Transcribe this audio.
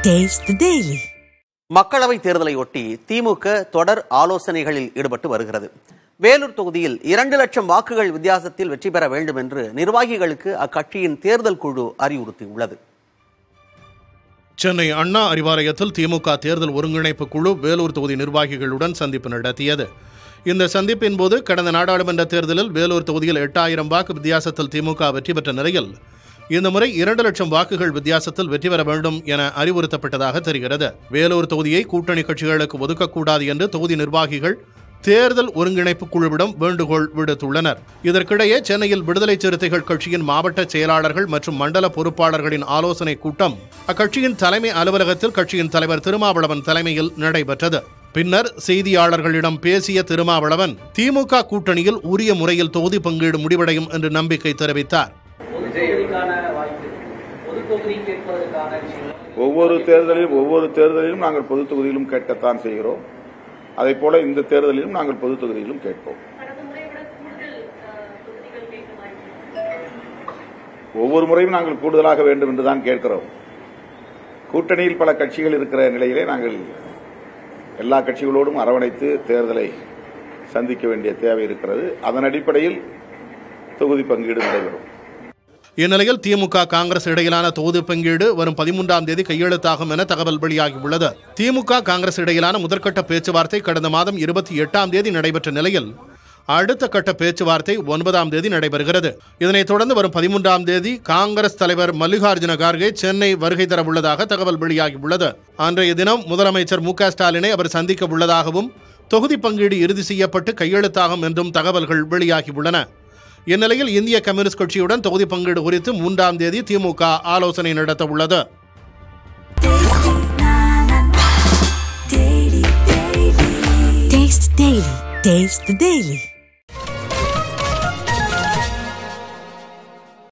Taste the Daily. மக்களவை தேர்தலையொட்டி திமுக தொடர் ஆலோசனைகளில் ஈடுபட்டு வருகிறது வேலூர் தொகுதியில் இரண்டு லட்சம் வாக்குகள் வித்தியாசத்தில் வெற்றி பெற வேண்டும் என்று நிர்வாகிகளுக்கு அக்கட்சியின் தேர்தல் குழு அறிவுறுத்தியுள்ளது சென்னை அண்ணா அறிவாலயத்தில் திமுக தேர்தல் ஒருங்கிணைப்பு குழு வேலூர் தொகுதி நிர்வாகிகளுடன் சந்திப்பு நடத்தியது இந்த சந்திப்பின் போது கடந்த நாடாளுமன்ற தேர்தலில் வேலூர் தொகுதியில் எட்டாயிரம் வாக்கு வித்தியாசத்தில் திமுக வெற்றி பெற்ற நிலையில் இந்த முறை இரண்டு லட்சம் வாக்குகள் வித்தியாசத்தில் வெற்றி பெற வேண்டும் என அறிவுறுத்தப்பட்டதாக தெரிகிறது வேலூர் தொகுதியை கூட்டணி கட்சிகளுக்கு ஒதுக்கக்கூடாது என்று தொகுதி நிர்வாகிகள் தேர்தல் ஒருங்கிணைப்பு குழுவிடம் வேண்டுகோள் விடுத்துள்ளனர் இதற்கிடையே சென்னையில் விடுதலை சிறுத்தைகள் கட்சியின் மாவட்ட செயலாளர்கள் மற்றும் மண்டல பொறுப்பாளர்களின் ஆலோசனை கூட்டம் அக்கட்சியின் தலைமை அலுவலகத்தில் கட்சியின் தலைவர் திருமாவளவன் தலைமையில் நடைபெற்றது பின்னர் செய்தியாளர்களிடம் பேசிய திருமாவளவன் திமுக கூட்டணியில் உரிய முறையில் தொகுதி பங்கீடு முடிவடையும் என்று நம்பிக்கை தெரிவித்தார் பொது தொகுதிக்கான வாய்ப்பு பொது தொகுதி கேட்பதற்கான விஷயங்கள் ஒவ்வொரு தேர்தலிலும் ஒவ்வொரு தேர்தலிலும் நாங்கள் பொது தொகுதியிலும் கேட்கத்தான் செய்கிறோம் அதே போல இந்த தேர்தலிலும் நாங்கள் பொது தொகுதியிலும் கேட்போம் கடந்த முறையை விட கூடுதல் அஹ், தொகுதிகள் கேட்க வாய்ப்பு ஒவ்வொரு முறையும் நாங்கள் கூடுதலாக வேண்டும் என்றுதான் கேட்கிறோம் கூட்டணியில் பல கட்சிகள் இருக்கிற நிலையிலே நாங்கள் எல்லா கட்சிகளோடும் அரவணைத்து தேர்தலை சந்திக்க வேண்டிய தேவை இருக்கிறது அதன் அடிப்படையில் தொகுதி பங்கீடு நடைபெறும் இந்நிலையில் திமுக காங்கிரஸ் இடையிலான தொகுதி பங்கீடு வரும் பதிமூன்றாம் தேதி கையெழுத்தாகும் என தகவல் வெளியாகியுள்ளது திமுக காங்கிரஸ் இடையிலான முதற்கட்ட பேச்சுவார்த்தை கடந்த மாதம் இருபத்தி எட்டாம் தேதி நடைபெற்ற நிலையில் அடுத்த கட்ட பேச்சுவார்த்தை ஒன்பதாம் தேதி நடைபெறுகிறது இதனைத் தொடர்ந்து வரும் பதிமூன்றாம் தேதி காங்கிரஸ் தலைவர் மல்லிகார்ஜுன கார்கே சென்னை வருகை தர உள்ளதாக தகவல் வெளியாகியுள்ளது அன்றைய தினம் முதலமைச்சர் மு க ஸ்டாலினை அவர் சந்திக்க உள்ளதாகவும் தொகுதி பங்கீடு இறுதி செய்யப்பட்டு கையெழுத்தாகும் என்றும் தகவல்கள் வெளியாகியுள்ளன இந்நிலையில் இந்திய கம்யூனிஸ்ட் கட்சியுடன் தொகுதி பங்கீடு குறித்து மூன்றாம் தேதி திமுக ஆலோசனை நடத்த உள்ளது Taste the Daily. Taste the Daily.